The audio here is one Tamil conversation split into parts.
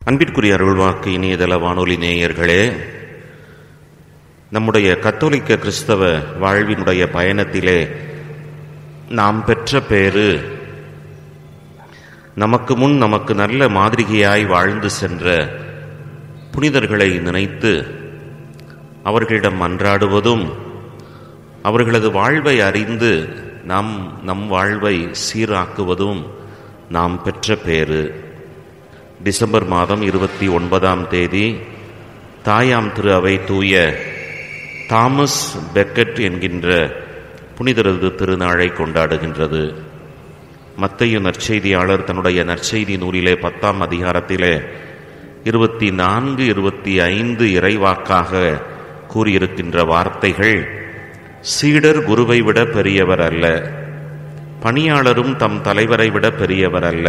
அன்பிற்குரிய அருள்வாக்கு இணையதள வானொலி நேயர்களே நம்முடைய கத்தோலிக்க கிறிஸ்தவ வாழ்வினுடைய பயணத்திலே நாம் பெற்ற பேரு நமக்கு முன் நமக்கு நல்ல மாதிரிகையாய் வாழ்ந்து சென்ற புனிதர்களை நினைத்து அவர்களிடம் மன்றாடுவதும் அவர்களது வாழ்வை அறிந்து நாம் நம் வாழ்வை சீராக்குவதும் நாம் பெற்ற பேரு டிசம்பர் மாதம் இருபத்தி ஒன்பதாம் தேதி தாயாம் திரு அவை தூய தாமஸ் பெக்கட் என்கின்ற புனிதரது திருநாளை கொண்டாடுகின்றது மத்தையு நற்செய்தியாளர் தன்னுடைய நற்செய்தி நூலிலே பத்தாம் அதிகாரத்திலே இருபத்தி நான்கு இருபத்தி ஐந்து இறைவாக்காக கூறியிருக்கின்ற வார்த்தைகள் சீடர் குருவை விட பெரியவர் அல்ல பணியாளரும் தம் தலைவரை விட பெரியவர் அல்ல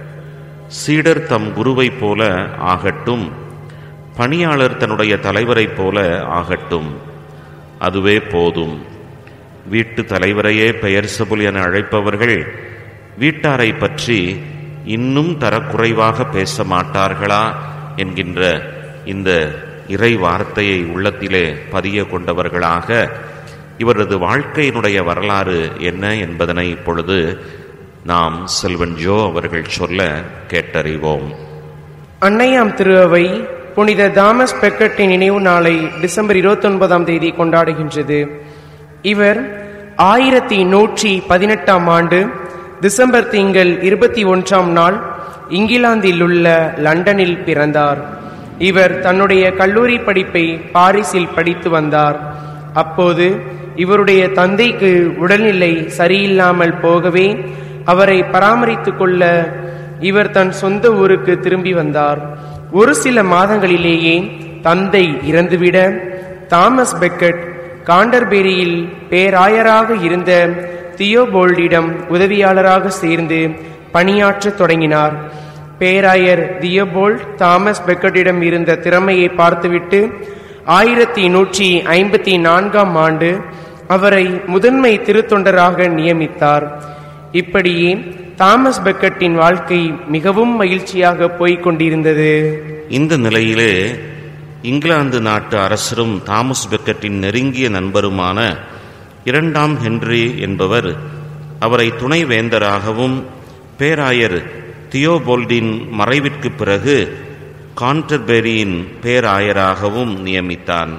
சீடர் தம் குருவைப் போல ஆகட்டும் பணியாளர் தன்னுடைய தலைவரைப் போல ஆகட்டும் அதுவே போதும் வீட்டு தலைவரையே பெயர் சபுல் என அழைப்பவர்கள் வீட்டாரை பற்றி இன்னும் தரக்குறைவாக பேச மாட்டார்களா என்கின்ற இந்த இறை வார்த்தையை உள்ளத்திலே பதிய கொண்டவர்களாக இவரது வாழ்க்கையினுடைய வரலாறு என்ன என்பதனை இப்பொழுது நாம் செல்வன் ஜோ அவர்கள் சொல்ல கேட்டறிவோம் அன்னையாம் திரு அவை புனித தாமஸ் பெக்கட்டின் நினைவு நாளை டிசம்பர் இருபத்தொன்பதாம் தேதி கொண்டாடுகின்றது இவர் ஆயிரத்தி நூற்றி பதினெட்டாம் ஆண்டு டிசம்பர் திங்கள் இருபத்தி ஒன்றாம் நாள் இங்கிலாந்தில் உள்ள லண்டனில் பிறந்தார் இவர் தன்னுடைய கல்லூரி படிப்பை பாரிஸில் படித்து வந்தார் அப்போது இவருடைய தந்தைக்கு உடல்நிலை சரியில்லாமல் போகவே அவரை பராமரித்துக் கொள்ள இவர் தன் சொந்த ஊருக்கு திரும்பி வந்தார் ஒரு சில மாதங்களிலேயே தந்தை இறந்துவிட தாமஸ் பெக்கட் காண்டர்பெரியில் பேராயராக இருந்த தியோபோல்டிடம் உதவியாளராக சேர்ந்து பணியாற்றத் தொடங்கினார் பேராயர் தியோபோல்ட் தாமஸ் பெக்கட்டிடம் இருந்த திறமையை பார்த்துவிட்டு ஆயிரத்தி நூற்றி ஐம்பத்தி நான்காம் ஆண்டு அவரை முதன்மை திருத்தொண்டராக நியமித்தார் இப்படியே தாமஸ் பெக்கட்டின் வாழ்க்கை மிகவும் மகிழ்ச்சியாக போய்க் கொண்டிருந்தது இந்த நிலையிலே இங்கிலாந்து நாட்டு அரசரும் தாமஸ் பெக்கட்டின் நெருங்கிய நண்பருமான இரண்டாம் ஹென்றி என்பவர் அவரை துணைவேந்தராகவும் பேராயர் தியோபோல்டின் மறைவிற்கு பிறகு கான்டர்பெரியின் பேராயராகவும் நியமித்தான்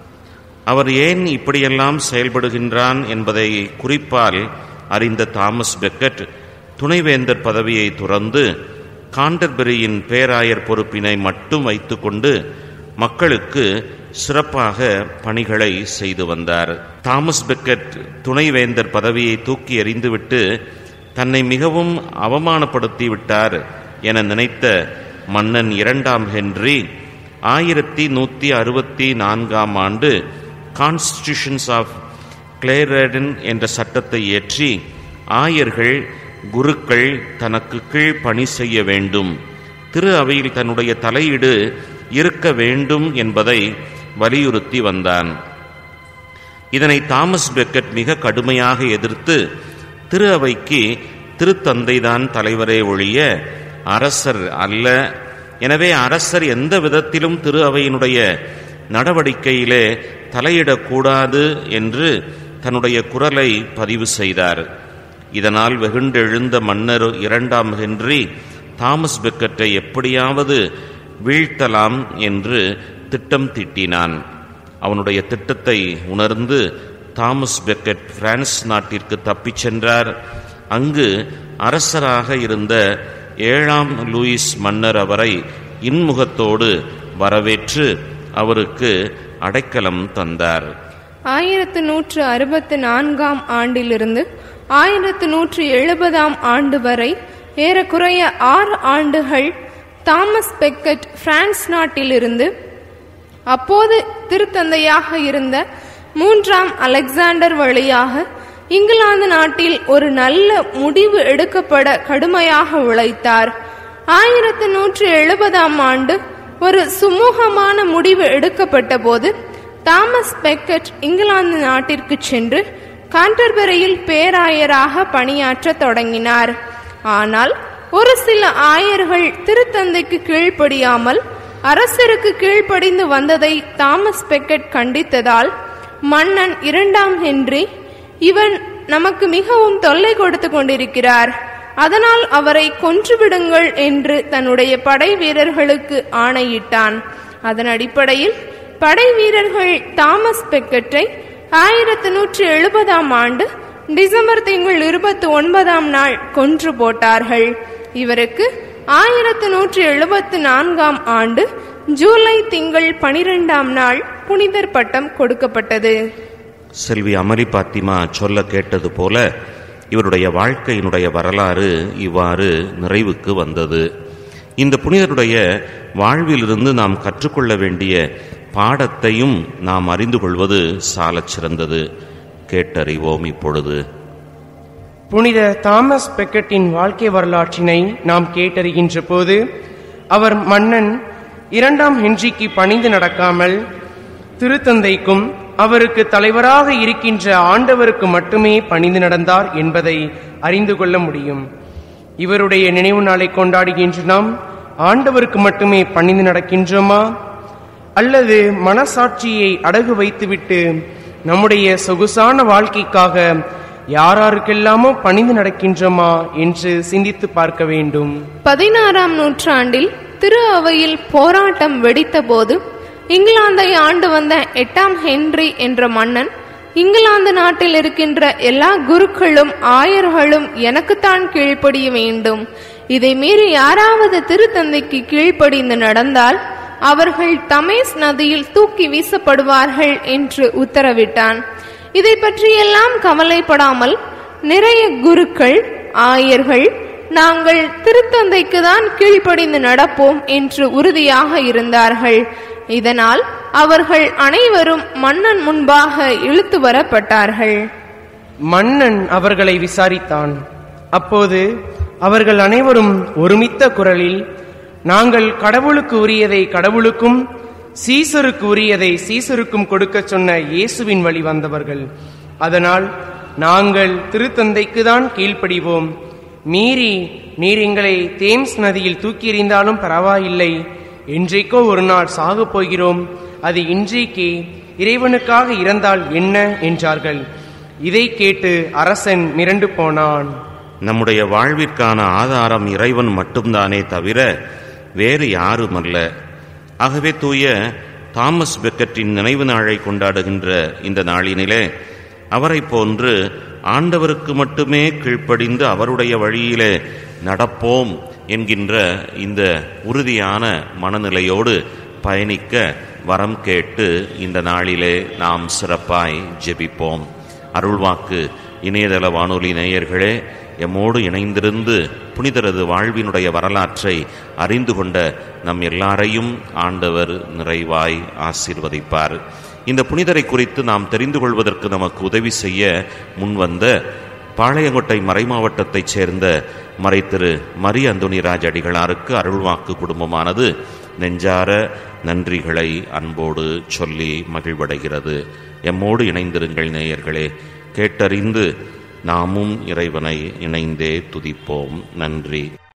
அவர் ஏன் இப்படியெல்லாம் செயல்படுகின்றான் என்பதை குறிப்பால் அறிந்த தாமஸ் பெக்கட் துணைவேந்தர் பதவியை துறந்து காண்டர்பெரியின் பேராயர் பொறுப்பினை மட்டும் வைத்துக்கொண்டு மக்களுக்கு சிறப்பாக பணிகளை செய்து வந்தார் தாமஸ் பெக்கட் துணைவேந்தர் பதவியை தூக்கி எறிந்துவிட்டு தன்னை மிகவும் அவமானப்படுத்தி விட்டார் என நினைத்த மன்னன் இரண்டாம் ஹென்றி ஆயிரத்தி நூற்றி அறுபத்தி நான்காம் ஆண்டு கான்ஸ்டிடியூஷன்ஸ் ஆஃப் கிளேரடன் என்ற சட்டத்தை இயற்றி ஆயர்கள் குருக்கள் தனக்கு கீழ் பணி செய்ய வேண்டும் திரு அவையில் தன்னுடைய தலையீடு இருக்க வேண்டும் என்பதை வலியுறுத்தி வந்தான் இதனை தாமஸ் பெக்கட் மிக கடுமையாக எதிர்த்து திரு அவைக்கு திருத்தந்தைதான் தலைவரே ஒழிய அரசர் அல்ல எனவே அரசர் எந்த விதத்திலும் திரு அவையினுடைய நடவடிக்கையிலே தலையிடக்கூடாது என்று தன்னுடைய குரலை பதிவு செய்தார் இதனால் வெகுண்டெழுந்த மன்னர் இரண்டாம் ஹென்றி தாமஸ் பெக்கட்டை எப்படியாவது வீழ்த்தலாம் என்று திட்டம் தீட்டினான் அவனுடைய திட்டத்தை உணர்ந்து தாமஸ் பெக்கட் பிரான்ஸ் நாட்டிற்கு தப்பிச் சென்றார் அங்கு அரசராக இருந்த ஏழாம் லூயிஸ் மன்னர் அவரை இன்முகத்தோடு வரவேற்று அவருக்கு அடைக்கலம் தந்தார் ஆயிரத்து நூற்று அறுபத்து நான்காம் ஆண்டிலிருந்து ஆயிரத்து நூற்று எழுபதாம் ஆண்டு வரை ஏறக்குறைய ஆறு ஆண்டுகள் தாமஸ் பெக்கட் பிரான்ஸ் நாட்டிலிருந்து அப்போது திருத்தந்தையாக இருந்த மூன்றாம் அலெக்சாண்டர் வழியாக இங்கிலாந்து நாட்டில் ஒரு நல்ல முடிவு எடுக்கப்பட கடுமையாக உழைத்தார் ஆயிரத்து நூற்று எழுபதாம் ஆண்டு ஒரு சுமூகமான முடிவு எடுக்கப்பட்ட போது தாமஸ் பெக்கட் இங்கிலாந்து நாட்டிற்கு சென்று கான்டர்பரியில் பேராயராக பணியாற்றத் தொடங்கினார் ஆனால் ஒரு சில ஆயர்கள் திருத்தந்தைக்கு கீழ்ப்படியாமல் அரசருக்கு கீழ்ப்படிந்து வந்ததை தாமஸ் பெக்கெட் கண்டித்ததால் மன்னன் இரண்டாம் ஹென்றி இவன் நமக்கு மிகவும் தொல்லை கொடுத்து கொண்டிருக்கிறார் அதனால் அவரை கொன்றுவிடுங்கள் என்று தன்னுடைய படை வீரர்களுக்கு ஆணையிட்டான் அதன் அடிப்படையில் படை வீரர்கள் தாமஸ் பெக்கெட்டை ஆயிரத்து நூற்று எழுபதாம் ஆண்டு டிசம்பர் திங்கள் இருபத்தி ஒன்பதாம் நாள் கொன்று போட்டார்கள் இவருக்கு ஆயிரத்து நூற்று எழுபத்து நான்காம் ஆண்டு ஜூலை திங்கள் பனிரெண்டாம் நாள் புனிதர் பட்டம் கொடுக்கப்பட்டது செல்வி அமளி பாத்திமா சொல்ல கேட்டது போல இவருடைய வாழ்க்கையினுடைய வரலாறு இவ்வாறு நிறைவுக்கு வந்தது இந்த புனிதருடைய வாழ்விலிருந்து நாம் கற்றுக்கொள்ள வேண்டிய பாடத்தையும் நாம் அறிந்து கொள்வது சாலச் சிறந்தது கேட்டறிவோம் இப்பொழுது புனித தாமஸ் பெக்கெட்டின் வாழ்க்கை வரலாற்றினை நாம் கேட்டறிகின்ற போது அவர் மன்னன் இரண்டாம் ஹென்றிக்கு பணிந்து நடக்காமல் திருத்தந்தைக்கும் அவருக்கு தலைவராக இருக்கின்ற ஆண்டவருக்கு மட்டுமே பணிந்து நடந்தார் என்பதை அறிந்து கொள்ள முடியும் இவருடைய நினைவு நாளை கொண்டாடுகின்ற நாம் ஆண்டவருக்கு மட்டுமே பணிந்து நடக்கின்றோமா அல்லது மனசாட்சியை அடகு வைத்துவிட்டு நம்முடைய சொகுசான வாழ்க்கைக்காக யாராருக்கெல்லாமோ பணிந்து நடக்கின்றோமா என்று சிந்தித்து பார்க்க வேண்டும் பதினாறாம் நூற்றாண்டில் திரு அவையில் போராட்டம் வெடித்தபோது இங்கிலாந்தை ஆண்டு வந்த எட்டாம் ஹென்றி என்ற மன்னன் இங்கிலாந்து நாட்டில் இருக்கின்ற எல்லா குருக்களும் ஆயர்களும் எனக்குத்தான் கீழ்ப்படிய வேண்டும் இதை மீறி யாராவது திருத்தந்தைக்கு கீழ்ப்படிந்து நடந்தால் அவர்கள் தமேஸ் நதியில் தூக்கி வீசப்படுவார்கள் என்று உத்தரவிட்டான் இதை பற்றியெல்லாம் கவலைப்படாமல் நிறைய குருக்கள் ஆயர்கள் நாங்கள் திருத்தந்தைக்கு தான் கீழ்ப்படிந்து நடப்போம் என்று உறுதியாக இருந்தார்கள் இதனால் அவர்கள் அனைவரும் மன்னன் முன்பாக இழுத்து வரப்பட்டார்கள் மன்னன் அவர்களை விசாரித்தான் அப்போது அவர்கள் அனைவரும் ஒருமித்த குரலில் நாங்கள் கடவுளுக்கு உரியதை கடவுளுக்கும் சீசருக்கு உரியதை சீசருக்கும் கொடுக்கச் சொன்ன இயேசுவின் வழி வந்தவர்கள் அதனால் நாங்கள் திருத்தந்தைக்கு தான் கீழ்ப்படிவோம் மீறி நீர் எங்களை தேம்ஸ் நதியில் தூக்கி எறிந்தாலும் பரவாயில்லை என்றைக்கோ ஒரு நாள் சாகப் போகிறோம் அது இன்றைக்கே இறைவனுக்காக இறந்தால் என்ன என்றார்கள் இதை கேட்டு அரசன் மிரண்டு போனான் நம்முடைய வாழ்விற்கான ஆதாரம் இறைவன் மட்டும்தானே தவிர வேறு யாருமல்ல ஆகவே தூய தாமஸ் பெக்கட்டின் நினைவு நாளை கொண்டாடுகின்ற இந்த நாளினிலே அவரைப் போன்று ஆண்டவருக்கு மட்டுமே கீழ்ப்படிந்து அவருடைய வழியிலே நடப்போம் என்கின்ற இந்த உறுதியான மனநிலையோடு பயணிக்க வரம் கேட்டு இந்த நாளிலே நாம் சிறப்பாய் ஜெபிப்போம் அருள்வாக்கு இணையதள வானொலி நேயர்களே எம்மோடு இணைந்திருந்து புனிதரது வாழ்வினுடைய வரலாற்றை அறிந்து கொண்ட நம் எல்லாரையும் ஆண்டவர் நிறைவாய் ஆசீர்வதிப்பார் இந்த புனிதரை குறித்து நாம் தெரிந்து கொள்வதற்கு நமக்கு உதவி செய்ய முன்வந்த பாளையங்கோட்டை மறைமாவட்டத்தைச் சேர்ந்த மறைத்திரு மரி அந்தோணிராஜ் அடிகளாருக்கு அருள்வாக்கு குடும்பமானது நெஞ்சார நன்றிகளை அன்போடு சொல்லி மகிழ்வடைகிறது எம்மோடு இணைந்திருங்கள் நேயர்களே கேட்டறிந்து நாமும் இறைவனை இணைந்தே துதிப்போம் நன்றி